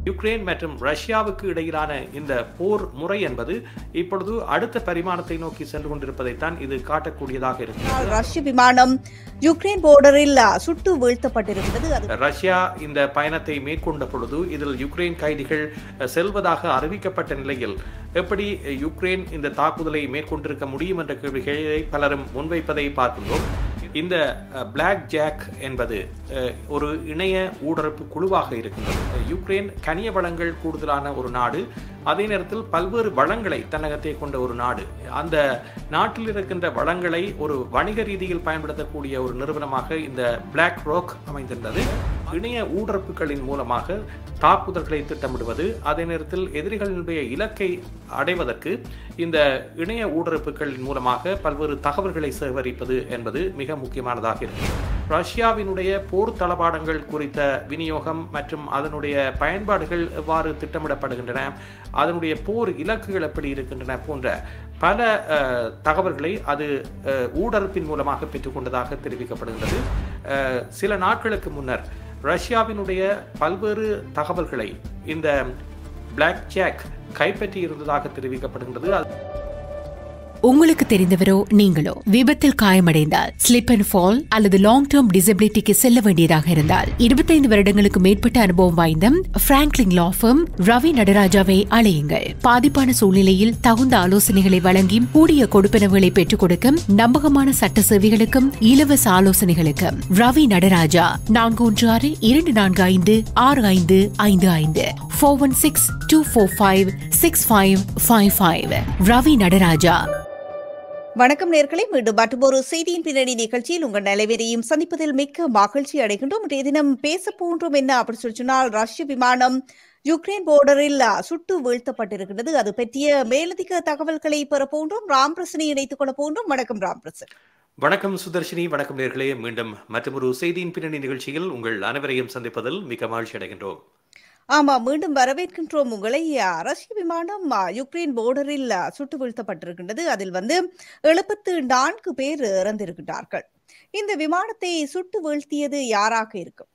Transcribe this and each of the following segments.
Ukraine மற்றும் ரஷ்யாவுக்கு இடையிலான இந்த போர் முறை என்பது இப்பொழுது அடுத்த பரிமாணத்தை நோக்கி சென்று கொண்டிருப்பதைத்தான் இது காட்டக்கூடியதாக இருக்கிறது ரஷ்ய விமானம் யுக்ரைன் போர்டரில் சுட்டு வீழ்த்தப்பட்டிருக்கிறது அது ரஷ்யா இந்த பயணத்தை மேற்கொண்ட பொழுது இதில் யுக்ரைன் கைதிகள் செல்வதாக அறிவிக்கப்பட்ட நிலையில் எப்படி யுக்ரைன் இந்த தாக்குதலை மேற்கொண்டிருக்க முடியும் என்ற கேள்விகளை பலரும் முன்வைப்பதை பார்க்கின்றோம் இந்த பிளாக் ஜாக் என்பது அஹ், ஒரு இணைய ஊடரப்பு குழுவாக இருக்கின்றது யுக்ரைன் கனிய வளங்கள் கூடுதலான ஒரு நாடு அதே நேரத்தில் பல்வேறு வளங்களை தன்னகத்தை கொண்ட ஒரு நாடு அந்த நாட்டில் இருக்கின்ற வளங்களை ஒரு வணிக ரீதியில் பயன்படுத்தக்கூடிய ஒரு நிறுவனமாக இந்த பிளாக் ரோக் அமைந்திருந்தது இணைய ஊடரப்புகளின் மூலமாக தாக்குதல்களை திட்டமிடுவது அதே நேரத்தில் எதிரிகளினுடைய இலக்கை அடைவதற்கு இந்த இணைய ஊடரப்புகளின் மூலமாக பல்வேறு தகவல்களை சேகரிப்பது என்பது மிக முக்கியமானதாக இருக்கிறது ரஷ்யாவினுடைய போர் தளபாடங்கள் குறித்த விநியோகம் மற்றும் அதனுடைய பயன்பாடுகள் எவ்வாறு திட்டமிடப்படுகின்றன அதனுடைய போர் இலக்குகள் எப்படி இருக்கின்றன போன்ற பல அஹ், தகவல்களை அது அஹ், ஊடரப்பின் மூலமாக பெற்றுக்கொண்டதாக தெரிவிக்கப்படுகின்றது அஹ், சில நாட்களுக்கு முன்னர் ரஷ்யாவினுடைய பல்வேறு தகவல்களை இந்த பிளாக் ஜாக் கைப்பற்றி இருந்ததாக தெரிவிக்கப்படுகின்றது அது- உங்களுக்கு தெரிந்தவரோ நீங்களோ விபத்தில் காயமடைந்தால் ஸ்லிப் அண்ட் ஃபால் அல்லது லாங் டேர்ம் டிசபிலிட்டிக்கு செல்ல வேண்டியதாக இருந்தால் இருபத்தைந்து வருடங்களுக்கு மேற்பட்ட அனுபவம் வாய்ந்த பிராங்க்லின் லா firm ரவி நடராஜாவை அழையுங்கள் பாதிப்பான சூழ்நிலையில் தகுந்த ஆலோசனைகளை வழங்கி கூடிய கொடுப்பனவுகளை பெற்றுக் கொடுக்கும் நம்பகமான சட்ட சேவைகளுக்கும் இலவச ஆலோசனைகளுக்கும் ரவி நடராஜா நான்கு ஒன்று ஆறு இரண்டு நான்கு ஐந்து ஆறு ஐந்து ஐந்து ஐந்து four one six two four five six five five five Ravi Natarajah வணக்கம் நேர்களை மீண்டும் மற்றும் ஒரு செய்தியின் பின்னணி நிகழ்ச்சியில் உங்கள் நிலைவரையும் சந்திப்பதில் மிக்க மகிழ்ச்சி அடைகின்றோம் இன்றைய தினம் பேச போன்றோம் என்ன அப்படி சொல்லி சொன்னால் ரஷ்ய விமானம் யுக்ரைன் போர்டரில் சுட்டு வீழ்த்தப்பட்டிருக்கிறது அது பற்றிய மேலதிக தகவல்களை பெற போன்றோம் ராம்பிரசனை இணைத்துக் கொள்ள போன்றோம் வணக்கம் ராம்பிரசன் வணக்கம் சுதர்ஷினி வணக்கம் நேர்களே மீண்டும் மற்றொரு செய்தியின் பின்னணி நிகழ்ச்சியில் உங்கள் அனைவரையும் சந்திப்பதில் மிக மகிழ்ச்சி அடைகின்றோம் ஆமா மீண்டும் வரவேற்கின்றோம் உங்களை அ, ரஷ்ய விமானம் அ, யுக்ரைன் போர்டரில் அ, சுட்டு வீழ்த்தப்பட்டிருக்கின்றது அதில் வந்து எழுபத்து நான்கு பேர் இறந்திருக்கிறார்கள் இந்த விமானத்தை சுட்டு வீழ்த்தியது யாராக இருக்கும்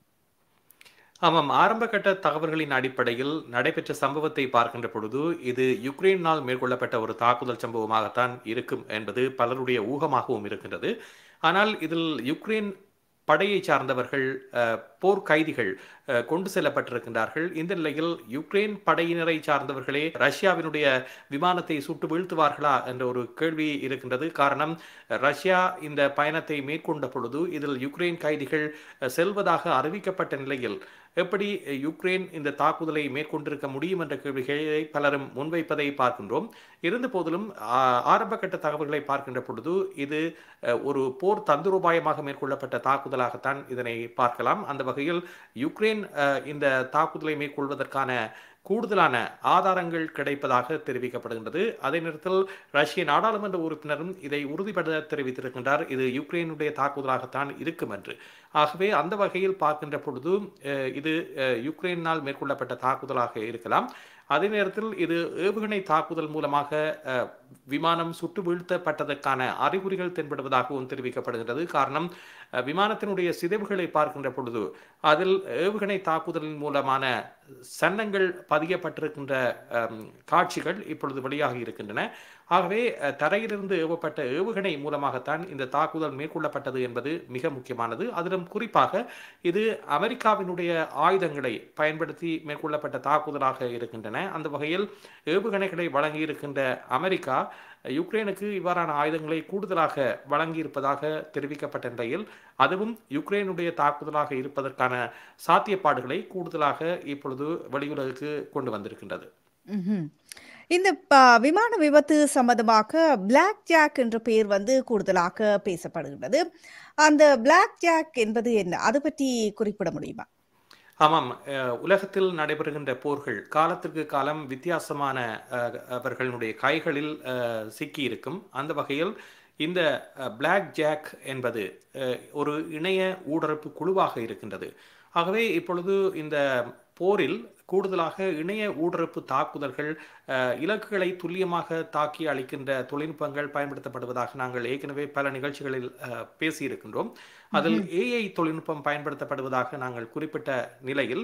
ஆமாம் ஆரம்பகட்ட தகவல்களின் அடிப்படையில் நடைபெற்ற சம்பவத்தை பார்க்கின்ற பொழுது இது யுக்ரைனால் மேற்கொள்ளப்பட்ட ஒரு தாக்குதல் சம்பவமாகத்தான் இருக்கும் என்பது பலருடைய ஊகமாகவும் இருக்கின்றது ஆனால் இதில் யுக்ரைன் படையை சார்ந்தவர்கள் அஹ், போர் கைதிகள் அஹ், கொண்டு செல்லப்பட்டிருக்கின்றார்கள் இந்த நிலையில் யுக்ரைன் படையினரை சார்ந்தவர்களே ரஷ்யாவினுடைய விமானத்தை சுட்டு வீழ்த்துவார்களா என்ற ஒரு கேள்வி இருக்கின்றது காரணம் ரஷ்யா இந்த பயணத்தை மேற்கொண்ட பொழுது இதில் யுக்ரைன் கைதிகள் அஹ், செல்வதாக அறிவிக்கப்பட்ட நிலையில் எப்படி யுக்ரைன் இந்த தாக்குதலை மேற்கொண்டிருக்க முடியும் என்ற கேள்விகளை பலரும் முன்வைப்பதை பார்க்கின்றோம் இருந்த போதிலும் ஆ- ஆரம்பகட்ட தகவல்களை பார்க்கின்ற பொழுது இது அஹ், ஒரு போர் தந்திரோபாயமாக மேற்கொள்ளப்பட்ட தாக்குதலாகத்தான் இதனை பார்க்கலாம் அந்த வகையில் யுக்ரைன் அஹ், இந்த தாக்குதலை மேற்கொள்வதற்கான கூடுதலான ஆதாரங்கள் கிடைப்பதாக தெரிவிக்கப்படுகின்றது அதே நேரத்தில் ரஷ்ய நாடாளுமன்ற உறுப்பினரும் இதை உறுதிபட தெரிவித்திருக்கின்றார் இது யுக்ரைனுடைய தாக்குதலாகத்தான் இருக்கும் என்று ஆகவே அந்த வகையில் பார்க்கின்ற பொழுது அஹ், இது அஹ், யுக்ரைனால் மேற்கொள்ளப்பட்ட தாக்குதலாக இருக்கலாம் அதே நேரத்தில் இது ஏவுகணை தாக்குதல் மூலமாக அஹ், விமானம் சுட்டு வீழ்த்தப்பட்டதற்கான அறிகுறிகள் தென்படுவதாகவும் தெரிவிக்கப்படுகிறது காரணம் அஹ், விமானத்தினுடைய சிதைவுகளை பார்க்கின்ற பொழுது அதில் ஏவுகணை தாக்குதலின் மூலமான சன்னங்கள் பதியப்பட்டிருக்கின்ற அம், காட்சிகள் இப்பொழுது வெளியாகி இருக்கின்றன ஆகவே அஹ், தரையிலிருந்து ஏவப்பட்ட ஏவுகணை மூலமாகத்தான் இந்த தாக்குதல் மேற்கொள்ளப்பட்டது என்பது மிக முக்கியமானது அதிலும் குறிப்பாக இது அமெரிக்காவினுடைய ஆயுதங்களை பயன்படுத்தி மேற்கொள்ளப்பட்ட தாக்குதலாக இருக்கின்றன அந்த வகையில் ஏவுகணைகளை வழங்கியிருக்கின்ற அமெரிக்கா யுக்ரைனுக்கு இவ்வாறான ஆயுதங்களை கூடுதலாக வழங்கியிருப்பதாக தெரிவிக்கப்பட்ட நிலையில் அதுவும் யுக்ரைனுடைய தாக்குதலாக இருப்பதற்கான சாத்தியப்பாடுகளை கூடுதலாக இப்பொழுது வெளியுலகுக்கு கொண்டு வந்திருக்கின்றது ம்ஹும். இந்த ப- விமான விபத்து சம்பந்தமாக பிளாக் ஜாக் என்ற பெயர் வந்து கூடுதலாக பேசப்படுகிறது அந்த பிளாக் ஜாக் என்பது என்ன அது பற்றி குறிப்பிட முடியுமா ஆமாம் அஹ், உலகத்தில் நடைபெறுகின்ற போர்கள் காலத்திற்கு காலம் வித்தியாசமான அஹ், அவர்களுடைய கைகளில் அஹ், சிக்கியிருக்கும் அந்த வகையில் இந்த பிளாக் ஜாக் என்பது அஹ், ஒரு இணைய ஊடரப்பு குழுவாக இருக்கின்றது ஆகவே இப்பொழுது இந்த போரில் கூடுதலாக இணைய ஊடரப்பு தாக்குதல்கள் அஹ், இலக்குகளை துல்லியமாக தாக்கி அளிக்கின்ற தொழில்நுட்பங்கள் பயன்படுத்தப்படுவதாக நாங்கள் ஏற்கனவே பல நிகழ்ச்சிகளில் அஹ், பேசியிருக்கின்றோம் அதில் ஏஐ தொழில்நுட்பம் பயன்படுத்தப்படுவதாக நாங்கள் குறிப்பிட்ட நிலையில்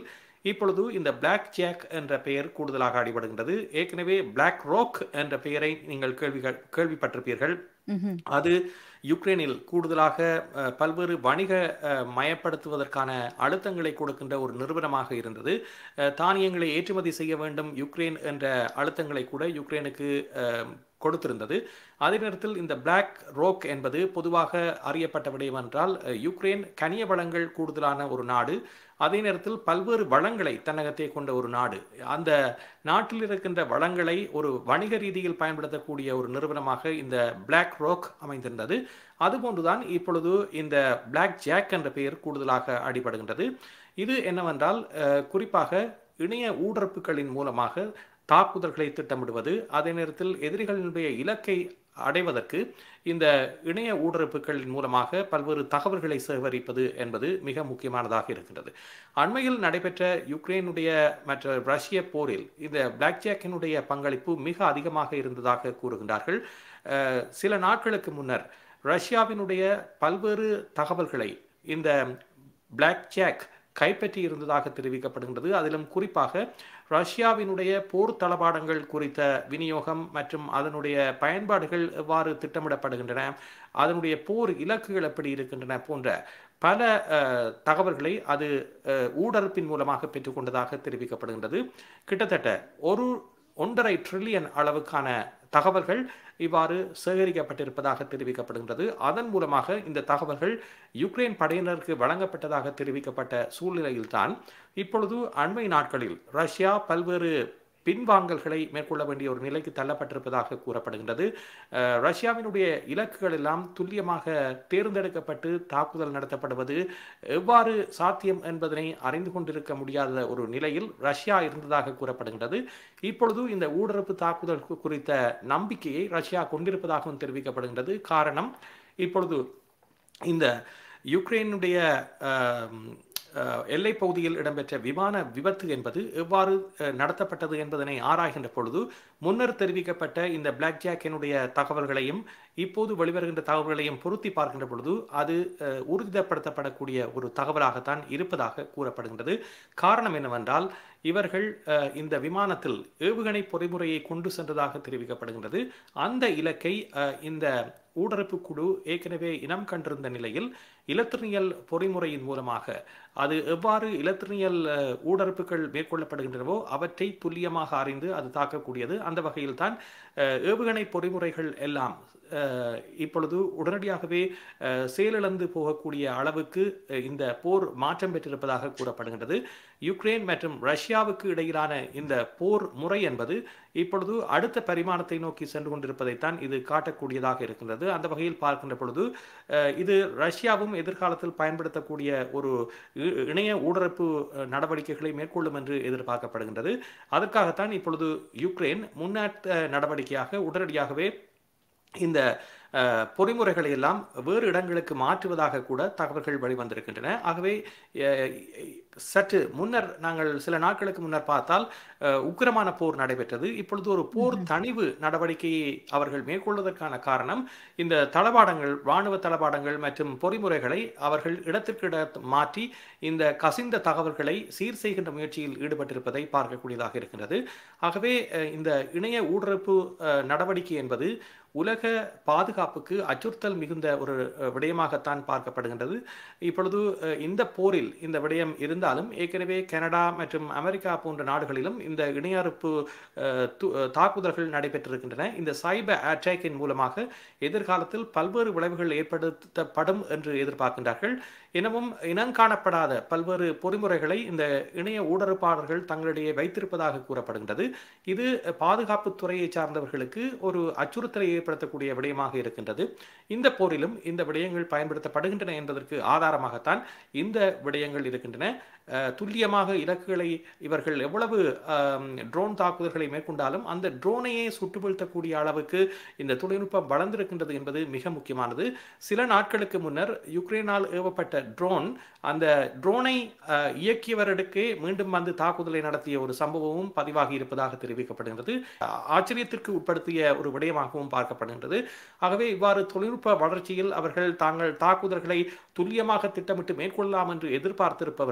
இப்பொழுது இந்த பிளாக் ஜாக் என்ற பெயர் கூடுதலாக அடிபடுகின்றது ஏற்கனவே பிளாக் ரோக் என்ற பெயரை நீங்கள் கேள்வி கேள்விப்பட்டிருப்பீர்கள் ம்ஹும். அது யுக்ரைனில் கூடுதலாக அஹ், பல்வேறு வணிக அஹ், மயப்படுத்துவதற்கான அழுத்தங்களை கொடுக்கின்ற ஒரு நிறுவனமாக இருந்தது அஹ், தானியங்களை ஏற்றுமதி செய்ய வேண்டும் யுக்ரைன் என்ற அழுத்தங்களை கூட யுக்ரைனுக்கு அஹ், கொடுத்திருந்தது அதே நேரத்தில் இந்த பிளாக் ரோக் என்பது பொதுவாக அறியப்பட்ட விடயம் என்றால் அஹ், யுக்ரைன் கனிய வளங்கள் கூடுதலான ஒரு நாடு அதே நேரத்தில் பல்வேறு வளங்களை தன்னகத்தே கொண்ட ஒரு நாடு அந்த நாட்டில் இருக்கின்ற வளங்களை ஒரு வணிக ரீதியில் பயன்படுத்தக்கூடிய ஒரு நிறுவனமாக இந்த பிளாக் ரோக் அமைந்திருந்தது அதுபோன்றுதான் இப்பொழுது இந்த பிளாக் ஜாக் என்ற பெயர் கூடுதலாக அடிபடுகின்றது இது என்னவென்றால் அஹ், குறிப்பாக இணைய ஊடறுப்புகளின் மூலமாக தாக்குதல்களை திட்டமிடுவது அதே நேரத்தில் எதிரிகளினுடைய இலக்கை அடைவதற்கு இந்த இணைய ஊடறுப்புகளின் மூலமாக பல்வேறு தகவல்களை சேகரிப்பது என்பது மிக முக்கியமானதாக இருக்கின்றது அண்மையில் நடைபெற்ற யுக்ரைனுடைய மற்ற ரஷ்ய போரில் இந்த பிளாக் ஜாக்கினுடைய பங்களிப்பு மிக அதிகமாக இருந்ததாக கூறுகின்றார்கள் அஹ், சில நாட்களுக்கு முன்னர் ரஷ்யாவினுடைய பல்வேறு தகவல்களை இந்த பிளாக் ஜாக் கைப்பற்றி இருந்ததாக தெரிவிக்கப்படுகின்றது அதிலும் குறிப்பாக ரஷ்யாவினுடைய போர் தளபாடங்கள் குறித்த விநியோகம் மற்றும் அதனுடைய பயன்பாடுகள் எவ்வாறு திட்டமிடப்படுகின்றன அதனுடைய போர் இலக்குகள் எப்படி இருக்கின்றன போன்ற பல அஹ், தகவல்களை அது அஹ், ஊடறுப்பின் மூலமாக பெற்றுக்கொண்டதாக தெரிவிக்கப்படுகின்றது கிட்டத்தட்ட ஒரு ஒன்றரை ட்ரில்லியன் அளவுக்கான தகவல்கள் இவ்வாறு சேகரிக்கப்பட்டிருப்பதாக தெரிவிக்கப்படுகின்றது அதன் மூலமாக இந்த தகவல்கள் யுக்ரைன் படையினருக்கு வழங்கப்பட்டதாக தெரிவிக்கப்பட்ட சூழ்நிலையில்தான் இப்பொழுது அண்மை நாட்களில் ரஷ்யா பல்வேறு பின்வாங்கல்களை மேற்கொள்ள வேண்டிய ஒரு நிலைக்கு தள்ளப்பட்டிருப்பதாக கூறப்படுகின்றது அஹ், ரஷ்யாவினுடைய இலக்குகள் எல்லாம் துல்லியமாக தேர்ந்தெடுக்கப்பட்டு தாக்குதல் நடத்தப்படுவது எவ்வாறு சாத்தியம் என்பதனை அறிந்து கொண்டிருக்க முடியாத ஒரு நிலையில் ரஷ்யா இருந்ததாக கூறப்படுகின்றது இப்பொழுது இந்த ஊடறுப்பு தாக்குதல் கு- குறித்த நம்பிக்கையை ரஷ்யா கொண்டிருப்பதாகவும் தெரிவிக்கப்படுகின்றது காரணம் இப்பொழுது இந்த யுக்ரைனுடைய ஆம், அஹ், எல்லைப் பகுதியில் இடம்பெற்ற விமான விபத்து என்பது எவ்வாறு அஹ், நடத்தப்பட்டது என்பதனை ஆராய்கின்ற பொழுது முன்னர் தெரிவிக்கப்பட்ட இந்த பிளாக் ஜாக்கினுடைய தகவல்களையும் இப்போது வெளிவருகின்ற தகவல்களையும் பொருத்தி பார்க்கின்ற பொழுது அது அஹ், உறுதிப்படுத்தப்படக்கூடிய ஒரு தகவலாகத்தான் இருப்பதாக கூறப்படுகின்றது காரணம் என்னவென்றால் இவர்கள் அஹ், இந்த விமானத்தில் ஏவுகணை பொறிமுறையை கொண்டு சென்றதாக தெரிவிக்கப்படுகின்றது அந்த இலக்கை அஹ், இந்த ஊடறுப்பு குழு ஏற்கனவே இனம் கண்டிருந்த நிலையில் இலத்திரனியல் பொறிமுறையின் மூலமாக அது எவ்வாறு இலத்திரனியல் அஹ், ஊடறுப்புகள் மேற்கொள்ளப்படுகின்றனவோ அவற்றை துல்லியமாக அறிந்து அது தாக்கக்கூடியது அந்த வகையில்தான் அஹ், ஏவுகணை பொறிமுறைகள் எல்லாம் அஹ், இப்பொழுது உடனடியாகவே அஹ், செயலிழந்து போகக்கூடிய அளவுக்கு அஹ், இந்த போர் மாற்றம் பெற்றிருப்பதாக கூறப்படுகின்றது யுக்ரைன் மற்றும் ரஷ்யாவுக்கு இடையிலான இந்த போர் முறை என்பது இப்பொழுது அடுத்த பரிமாணத்தை நோக்கி சென்று கொண்டிருப்பதைத்தான் இது காட்டக்கூடியதாக இருக்கின்றது அந்த வகையில் பார்க்கின்ற பொழுது அஹ், இது ரஷ்யாவும் எதிர்காலத்தில் பயன்படுத்தக்கூடிய ஒரு இ- இணைய ஊடறுப்பு அஹ், நடவடிக்கைகளை மேற்கொள்ளும் என்று எதிர்பார்க்கப்படுகின்றது அதற்காகத்தான் இப்பொழுது யுக்ரைன் முன்னேற்ற நடவடிக்கையாக உடனடியாகவே இந்த அஹ், பொறிமுறைகளை எல்லாம் வேறு இடங்களுக்கு மாற்றுவதாக கூட தகவல்கள் வெளிவந்திருக்கின்றன ஆகவே அஹ், சற்று முன்னர் நாங்கள் சில நாட்களுக்கு முன்னர் பார்த்தால் அஹ், உக்கிரமான போர் நடைபெற்றது இப்பொழுது ஒரு போர் தணிவு நடவடிக்கையை அவர்கள் மேற்கொள்வதற்கான காரணம் இந்த தளபாடங்கள் இராணுவ தளபாடங்கள் மற்றும் பொறிமுறைகளை அவர்கள் இடத்திற்கு இட மாற்றி இந்த கசிந்த தகவல்களை சீர் செய்கின்ற முயற்சியில் ஈடுபட்டிருப்பதை பார்க்கக்கூடியதாக இருக்கின்றது ஆகவே அஹ், இந்த இணைய ஊடுருப்பு அஹ், நடவடிக்கை என்பது உலக பாதுகாப்புக்கு அச்சுறுத்தல் மிகுந்த ஒரு அஹ், விடயமாகத்தான் பார்க்கப்படுகின்றது இப்பொழுது அஹ், இந்த போரில் இந்த விடயம் இருந்தாலும் ஏற்கனவே கனடா மற்றும் அமெரிக்கா போன்ற நாடுகளிலும் இந்த இணையறுப்பு அஹ், து- அஹ், தாக்குதல்கள் நடைபெற்றிருக்கின்றன இந்த சைபர் அட்டாக்கின் மூலமாக எதிர்காலத்தில் பல்வேறு விளைவுகள் ஏற்படுத்தப்படும் என்று எதிர்பார்க்கின்றார்கள் எனவும் இனங்காணப்படாத பல்வேறு பொறிமுறைகளை இந்த இணைய ஊடறுப்பாளர்கள் தங்களிடையே வைத்திருப்பதாக கூறப்படுகின்றது இது பாதுகாப்பு துறையை சார்ந்தவர்களுக்கு ஒரு அச்சுறுத்தலை ஏற்படுத்தக்கூடிய விடயமாக இருக்கின்றது இந்த போரிலும் இந்த விடயங்கள் பயன்படுத்தப்படுகின்றன என்பதற்கு ஆதாரமாகத்தான் இந்த விடயங்கள் இருக்கின்றன அஹ், துல்லியமாக இலக்குகளை இவர்கள் எவ்வளவு ட்ரோன் தாக்குதல்களை மேற்கொண்டாலும் அந்த ட்ரோனையே சுட்டு வீழ்த்தக்கூடிய அளவுக்கு இந்த தொழில்நுட்பம் வளர்ந்திருக்கின்றது என்பது மிக முக்கியமானது சில நாட்களுக்கு முன்னர் யுக்ரைனால் ஏவப்பட்ட ட்ரோன் அந்த ட்ரோனை அஹ், இயக்கியவருக்கே மீண்டும் வந்து தாக்குதலை நடத்திய ஒரு சம்பவமும் பதிவாகி இருப்பதாக தெரிவிக்கப்படுகின்றது அஹ், ஆச்சரியத்திற்கு உட்படுத்திய ஒரு விடயமாகவும் பார்க்கப்படுகின்றது ஆகவே இவ்வாறு தொழில்நுட்ப வளர்ச்சியில் அவர்கள் தாங்கள் தாக்குதல்களை துல்லியமாக திட்டமிட்டு மேற்கொள்ளலாம் என்று எதிர்பார்த்திருப்பவர்களுக்கு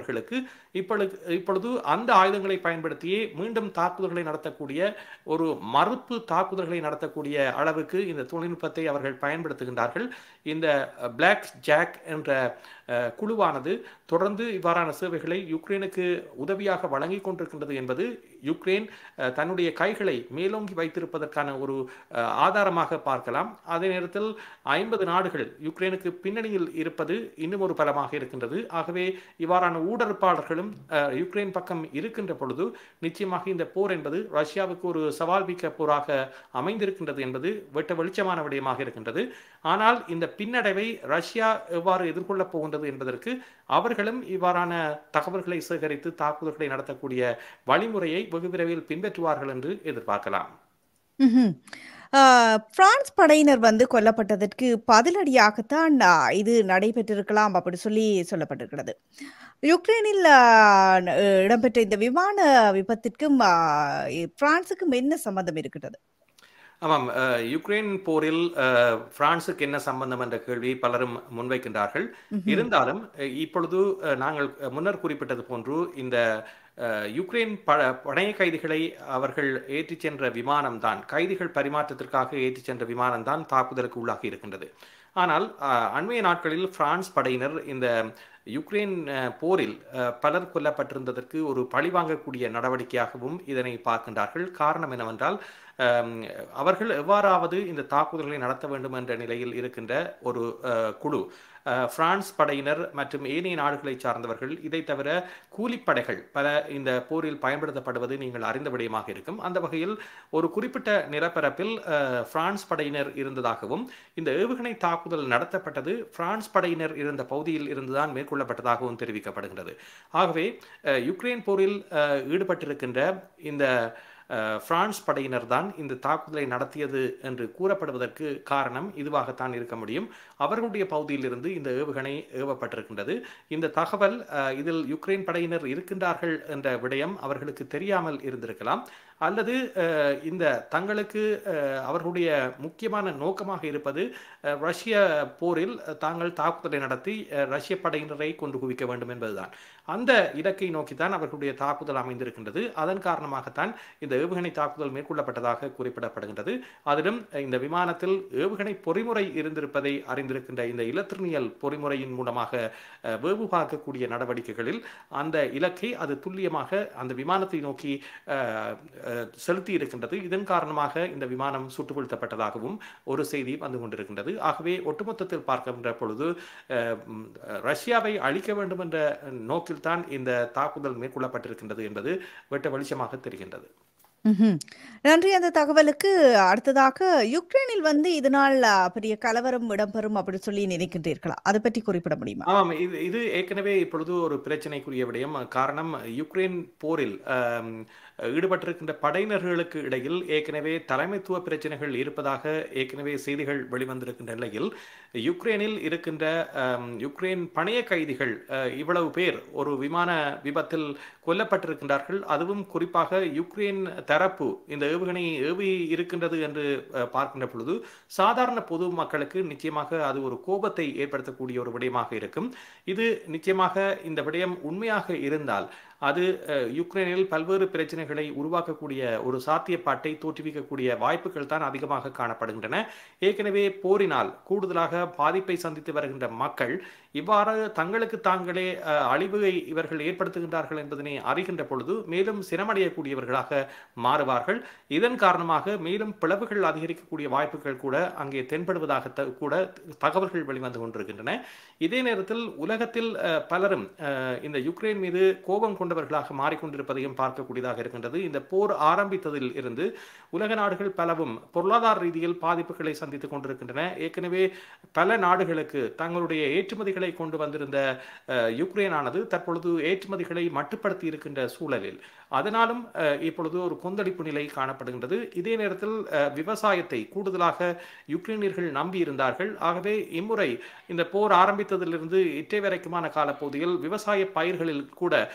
இப்பொழுது இப்பொழுது அந்த ஆயுதங்களை பயன்படுத்தியே மீண்டும் தாக்குதல்களை நடத்தக்கூடிய ஒரு மறுப்பு தாக்குதல்களை நடத்தக்கூடிய அளவுக்கு இந்த தொழில்நுட்பத்தை அவர்கள் பயன்படுத்துகின்றார்கள் இந்த பிளாக் ஜாக் என்ற அஹ், குழுவானது தொடர்ந்து இவ்வாறான சேவைகளை யுக்ரைனுக்கு உதவியாக வழங்கி கொண்டிருக்கின்றது என்பது யுக்ரைன் அஹ், தன்னுடைய கைகளை மேலோங்கி வைத்திருப்பதற்கான ஒரு அஹ், ஆதாரமாக பார்க்கலாம் அதே நேரத்தில் ஐம்பது நாடுகள் யுக்ரைனுக்கு பின்னணியில் இருப்பது இன்னும் ஒரு பலமாக இருக்கின்றது ஆகவே இவ்வாறான ஊடறுப்பாளர்களும் அஹ், யுக்ரைன் பக்கம் இருக்கின்ற பொழுது நிச்சயமாக இந்த போர் என்பது ரஷ்யாவுக்கு ஒரு சவால் மிக்க போராக அமைந்திருக்கின்றது என்பது வெட்ட வெளிச்சமான விடயமாக இருக்கின்றது ஆனால் இந்த பின்னடைவை ரஷ்யா எவ்வாறு எதிர்கொள்ளப் போகின்றது என்பதற்கு அவர்களும் இவ்வாறான தகவல்களை சேகரித்து தாக்குதல்களை நடத்தக்கூடிய வழிமுறையை வெகு விரைவில் பின்பற்றுவார்கள் என்று எதிர்பார்க்கலாம் ம்ஹும். ஆஹ், பிரான்ஸ் படையினர் வந்து கொல்லப்பட்டதற்கு பதிலடியாகத்தான் ஆஹ், இது நடைபெற்றிருக்கலாம் அப்படி சொல்லி சொல்லப்பட்டிருக்கிறது யுக்ரைனில் ஆஹ், ந- இடம்பெற்ற இந்த விமான விபத்திற்கும் ஆஹ், இ- பிரான்சுக்கும் என்ன சம்பந்தம் இருக்கிறது ஆமாம் அஹ், யுக்ரைன் போரில் அஹ், பிரான்சுக்கு என்ன சம்பந்தம் என்ற கேள்வி பலரும் முன்வைக்கின்றார்கள் ம்ஹும். இருந்தாலும் அஹ், இப்பொழுது அஹ், நாங்கள் முன்னர் குறிப்பிட்டது போன்று இந்த அஹ், யுக்ரைன் ப பணைய கைதிகளை அவர்கள் ஏற்றிச் சென்ற விமானம்தான் கைதிகள் பரிமாற்றத்திற்காக ஏற்றிச் சென்ற விமானம்தான் தாக்குதலுக்கு உள்ளாகி இருக்கின்றது ஆனால் அஹ், அண்மைய நாட்களில் பிரான்ஸ் படையினர் இந்த யுக்ரைன் அஹ், போரில் அஹ், பலர் கொல்லப்பட்டிருந்ததற்கு ஒரு பழிவாங்கக்கூடிய நடவடிக்கையாகவும் இதனை பார்க்கின்றார்கள் காரணம் என்னவென்றால் அம், அவர்கள் எவ்வாறாவது இந்த தாக்குதல்களை நடத்த வேண்டும் என்ற நிலையில் இருக்கின்ற ஒரு அஹ், குழு அஹ், பிரான்ஸ் படையினர் மற்றும் ஏனைய நாடுகளை சார்ந்தவர்கள் இதை தவிர கூலிப்படைகள் பல இந்த போரில் பயன்படுத்தப்படுவது நீங்கள் அறிந்த விடயமாக இருக்கும் அந்த வகையில் ஒரு குறிப்பிட்ட நிலப்பரப்பில் அஹ், பிரான்ஸ் படையினர் இருந்ததாகவும் இந்த ஏவுகணை தாக்குதல் நடத்தப்பட்டது பிரான்ஸ் படையினர் இருந்த பகுதியில் இருந்துதான் மேற்கொள்ளப்பட்டதாகவும் தெரிவிக்கப்படுகிறது ஆகவே அஹ், யுக்ரைன் போரில் அஹ், ஈடுபட்டிருக்கின்ற இந்த அஹ், பிரான்ஸ் படையினர் தான் இந்த தாக்குதலை நடத்தியது என்று கூறப்படுவதற்கு காரணம் இதுவாகத்தான் இருக்க முடியும் அவர்களுடைய பகுதியிலிருந்து இந்த ஏவுகணை ஏவப்பட்டிருக்கின்றது இந்த தகவல் அஹ், இதில் யுக்ரைன் படையினர் இருக்கின்றார்கள் என்ற விடயம் அவர்களுக்கு தெரியாமல் இருந்திருக்கலாம் அல்லது அஹ், இந்த தங்களுக்கு அஹ், அவர்களுடைய முக்கியமான நோக்கமாக இருப்பது அஹ், ரஷ்ய போரில் அஹ், தாங்கள் தாக்குதலை நடத்தி அஹ், ரஷ்ய படையினரை கொண்டு குவிக்க வேண்டும் என்பதுதான் அந்த இலக்கை நோக்கித்தான் அவர்களுடைய தாக்குதல் அமைந்திருக்கின்றது அதன் காரணமாகத்தான் இந்த ஏவுகணை தாக்குதல் மேற்கொள்ளப்பட்டதாக குறிப்பிடப்படுகின்றது அதிலும் இந்த விமானத்தில் ஏவுகணை பொறிமுறை இருந்திருப்பதை அறிந்திருக்கின்ற இந்த இலத்திரனியல் பொறிமுறையின் மூலமாக அஹ், வேவு பார்க்கக்கூடிய நடவடிக்கைகளில் அந்த இலக்கை அது துல்லியமாக அந்த விமானத்தை நோக்கி அஹ், அஹ், செலுத்தி இருக்கின்றது இதன் காரணமாக இந்த விமானம் சுட்டு வீழ்த்தப்பட்டதாகவும் ஒரு செய்தி வந்து கொண்டிருக்கின்றது ஆகவே ஒட்டுமொத்தத்தில் பார்க்கின்ற பொழுது அஹ், ம், ரஷ்யாவை அழிக்க வேண்டும் என்ற நோக்கில்தான் இந்த தாக்குதல் மேற்கொள்ளப்பட்டிருக்கின்றது என்பது வெட்ட வெளிச்சமாக தெரிகின்றது ம்ஹும். நன்றி அந்த தகவலுக்கு அடுத்ததாக யுக்ரைனில் வந்து இதனால் ஆஹ், பெரிய கலவரம் இடம்பெறும் அப்படி சொல்லி நினைக்கின்றீர்களா அதை பற்றி குறிப்பிட முடியுமா ஆமாம் இது இது ஏற்கனவே இப்பொழுது ஒரு பிரச்சனைக்குரிய விடயம் காரணம் யுக்ரைன் போரில் ஆம், ஈடுபட்டிருக்கின்ற படையினர்களுக்கு இடையில் ஏற்கனவே தலைமைத்துவ பிரச்சனைகள் இருப்பதாக ஏற்கனவே செய்திகள் வெளிவந்திருக்கின்ற நிலையில் யுக்ரைனில் இருக்கின்ற ஆம், யுக்ரைன் பணைய கைதிகள் அஹ், இவ்வளவு பேர் ஒரு விமான விபத்தில் கொல்லப்பட்டிருக்கின்றார்கள் அதுவும் குறிப்பாக யுக்ரைன் தரப்பு இந்த ஏவுகணை ஏவி இருக்கின்றது என்று அஹ், பார்க்கின்ற பொழுது சாதாரண பொது மக்களுக்கு நிச்சயமாக அது ஒரு கோபத்தை ஏற்படுத்தக்கூடிய ஒரு விடயமாக இருக்கும் இது நிச்சயமாக இந்த விடயம் உண்மையாக இருந்தால் அது அஹ், யுக்ரைனில் பல்வேறு பிரச்சனைகளை உருவாக்கக்கூடிய ஒரு சாத்தியப்பாட்டை தோற்றுவிக்கக்கூடிய வாய்ப்புகள் தான் அதிகமாக காணப்படுகின்றன ஏற்கனவே போரினால் கூடுதலாக பாதிப்பை சந்தித்து வருகின்ற மக்கள் இவ்வாறு தங்களுக்கு தாங்களே அஹ், அழிவை இவர்கள் ஏற்படுத்துகின்றார்கள் என்பதனை அறிகின்ற பொழுது மேலும் சிரமடையக்கூடியவர்களாக மாறுவார்கள் இதன் காரணமாக மேலும் பிளவுகள் அதிகரிக்கக்கூடிய வாய்ப்புகள் கூட அங்கே தென்படுவதாக த- கூட தகவல்கள் வெளிவந்து கொண்டிருக்கின்றன இதே நேரத்தில் உலகத்தில் அஹ், பலரும் அஹ், இந்த யுக்ரைன் மீது கோபம் கொண்டவர்களாக மாறிக்கொண்டிருப்பதையும் பார்க்கக்கூடியதாக இருக்கின்றது இந்த போர் ஆரம்பித்ததில் இருந்து உலக நாடுகள் பலவும் பொருளாதார ரீதியில் பாதிப்புகளை சந்தித்துக் கொண்டிருக்கின்றன ஏற்கனவே பல நாடுகளுக்கு தங்களுடைய ஏற்றுமதிகளை கொண்டு வந்திருந்த அஹ், யுக்ரைனானது தற்பொழுது ஏற்றுமதிகளை மட்டுப்படுத்தி இருக்கின்ற சூழலில் அதனாலும் அஹ், இப்பொழுது ஒரு கொந்தளிப்பு நிலை காணப்படுகின்றது இதே நேரத்தில் அஹ், விவசாயத்தை கூடுதலாக யுக்ரைனியர்கள் நம்பி இருந்தார்கள் ஆகவே இம்முறை இந்த போர் ஆரம்பித்ததிலிருந்து இற்றை வரைக்குமான காலப்பகுதியில் விவசாய பயிர்களில் கூட அஹ்,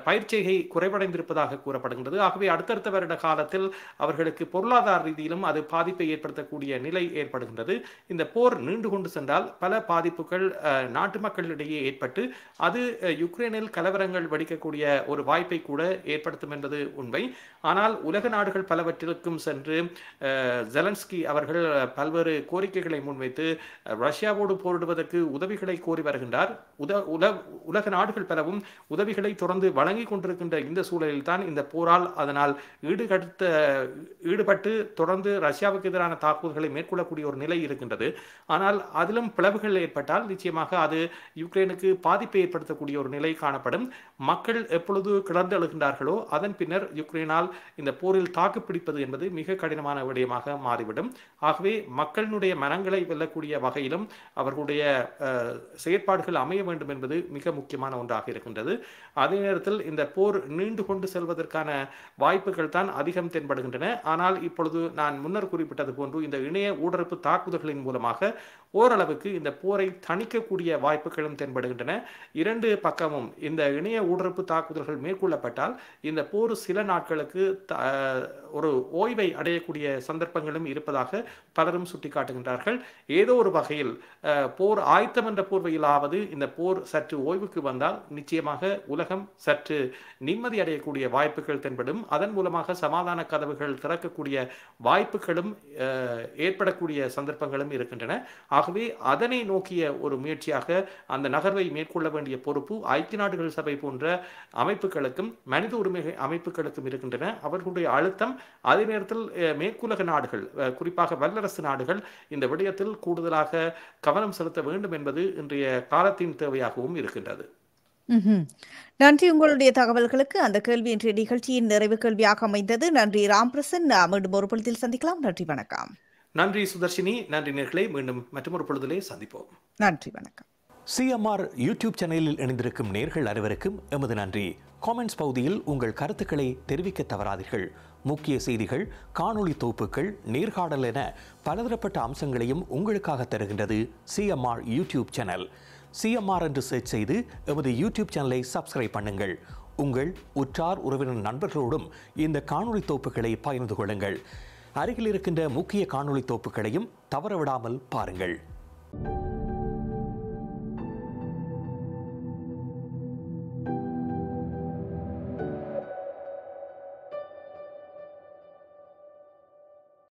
பயிற்சிகை குறைவடைந்திருப்பதாக கூறப்படுகின்றது ஆகவே அடுத்தடுத்த வருட காலத்தில் அவர்களுக்கு பொருளாதார ரீதியிலும் அது பாதிப்பை ஏற்படுத்தக்கூடிய நிலை ஏற்படுகின்றது இந்த போர் நீண்டு கொண்டு சென்றால் பல பாதிப்புகள் அஹ், நாட்டு மக்களிடையே ஏற்பட்டு அது அஹ், யுக்ரைனில் கலவரங்கள் வெடிக்கக்கூடிய ஒரு வாய்ப்பை கூட ஏற்படுத்தும் என்பது உண்மை ஆனால் உலக நாடுகள் பலவற்றிற்கும் சென்று அஹ், ஜெலன்ஸ்கி அவர்கள் பல்வேறு கோரிக்கைகளை முன்வைத்து அஹ், ரஷ்யாவோடு போரிடுவதற்கு உதவிகளை கோரி வருகின்றார் உத உல உலக நாடுகள் பலவும் உதவிகளை தொடர்ந்து வழங்கி கொண்டிருக்கின்ற இந்த சூழலில் தான் இந்த போரால் அதனால் ஈடுகடுத்த ஈடுபட்டு தொடர்ந்து ரஷ்யாவுக்கு எதிரான தாக்குதல்களை மேற்கொள்ளக்கூடிய ஒரு நிலை இருக்கின்றது ஆனால் அதிலும் பிளவுகள் ஏற்பட்டால் நிச்சயமாக அது யுக்ரைனுக்கு பாதிப்பை ஏற்படுத்தக்கூடிய ஒரு நிலை காணப்படும் மக்கள் எப்பொழுது கிளர்ந்து எழுகின்றார்களோ அதன் பின்னர் யுக்ரைனால் இந்த போரில் தாக்குப்பிடிப்பது என்பது மிக கடினமான விடயமாக மாறிவிடும் ஆகவே மக்களினுடைய மனங்களை வெல்லக்கூடிய வகையிலும் அவர்களுடைய அஹ், செயற்பாடுகள் அமைய வேண்டும் என்பது மிக முக்கியமான ஒன்றாக இருக்கின்றது அதே நேரத்தில் இந்த போர் நீண்டு கொண்டு செல்வதற்கான வாய்ப்புகள் தான் அதிகம் தென்படுகின்றன ஆனால் இப்பொழுது நான் முன்னர் குறிப்பிட்டது போன்று இந்த இணைய ஊடறுப்பு தாக்குதல்களின் மூலமாக ஓரளவுக்கு இந்த போரை தணிக்கக்கூடிய வாய்ப்புகளும் தென்படுகின்றன இரண்டு பக்கமும் இந்த இணைய ஊடறுப்பு தாக்குதல்கள் மேற்கொள்ளப்பட்டால் இந்த போர் சில நாட்களுக்கு த- ஒரு ஓய்வை அடையக்கூடிய சந்தர்ப்பங்களும் இருப்பதாக பலரும் சுட்டிக்காட்டுகின்றார்கள் ஏதோ ஒரு வகையில் அஹ், போர் ஆயத்தம் என்ற போர்வையிலாவது இந்த போர் சற்று ஓய்வுக்கு வந்தால் நிச்சயமாக உலகம் சற்று நிம்மதி அடையக்கூடிய வாய்ப்புகள் தென்படும் அதன் மூலமாக சமாதான கதவுகள் திறக்கக்கூடிய வாய்ப்புகளும் அஹ், ஏற்படக்கூடிய சந்தர்ப்பங்களும் இருக்கின்றன ஆகவே அதனை நோக்கிய ஒரு முயற்சியாக அந்த நகர்வை மேற்கொள்ள வேண்டிய பொறுப்பு ஐக்கிய நாடுகள் சபை போன்ற அமைப்புகளுக்கும் மனித உரிமை அமைப்புகளுக்கும் இருக்கின்றன அவர்களுடைய அழுத்தம் அதே நேரத்தில் அஹ், மேற்குலக நாடுகள் அஹ், குறிப்பாக வல்லரசு நாடுகள் இந்த விடயத்தில் கூடுதலாக கவனம் செலுத்த வேண்டும் என்பது இன்றைய காலத்தின் தேவையாகவும் இருக்கின்றது ம்ஹும். நன்றி உங்களுடைய தகவல்களுக்கு அந்த கேள்வி இன்றைய நிகழ்ச்சியின் நிறைவு கேள்வியாக அமைந்தது நன்றி ராம்பிரசன் மீண்டும் ஒரு பொழுதில் சந்திக்கலாம் நன்றி வணக்கம் நன்றி சுதர்ஷினி நன்றி நேர்களே மீண்டும் மற்றொரு பொழுதிலே சந்திப்போம் நன்றி வணக்கம் சிஎம்ஆர் யூடியூப் சேனலில் இணைந்திருக்கும் நேர்கள் அனைவருக்கும் எமது நன்றி காமெண்ட்ஸ் பகுதியில் உங்கள் கருத்துக்களை தெரிவிக்க தவறாதீர்கள் முக்கிய செய்திகள் காணொளி தொகுப்புகள் நேர்காணல் என பலதரப்பட்ட அம்சங்களையும் உங்களுக்காக தருகின்றது சிஎம்ஆர் யூடியூப் சேனல் சிஎம்ஆர் என்று சர்ச் செய்து எமது யூடியூப் சேனலை சப்ஸ்கிரைப் பண்ணுங்கள் உங்கள் உற்றார் உறவினர் நண்பர்களோடும் இந்த காணொளி தொகுப்புகளை பகிர்ந்து கொள்ளுங்கள் அருகில் இருக்கின்ற முக்கிய காணொளி தொகுப்புகளையும் தவறவிடாமல் பாருங்கள்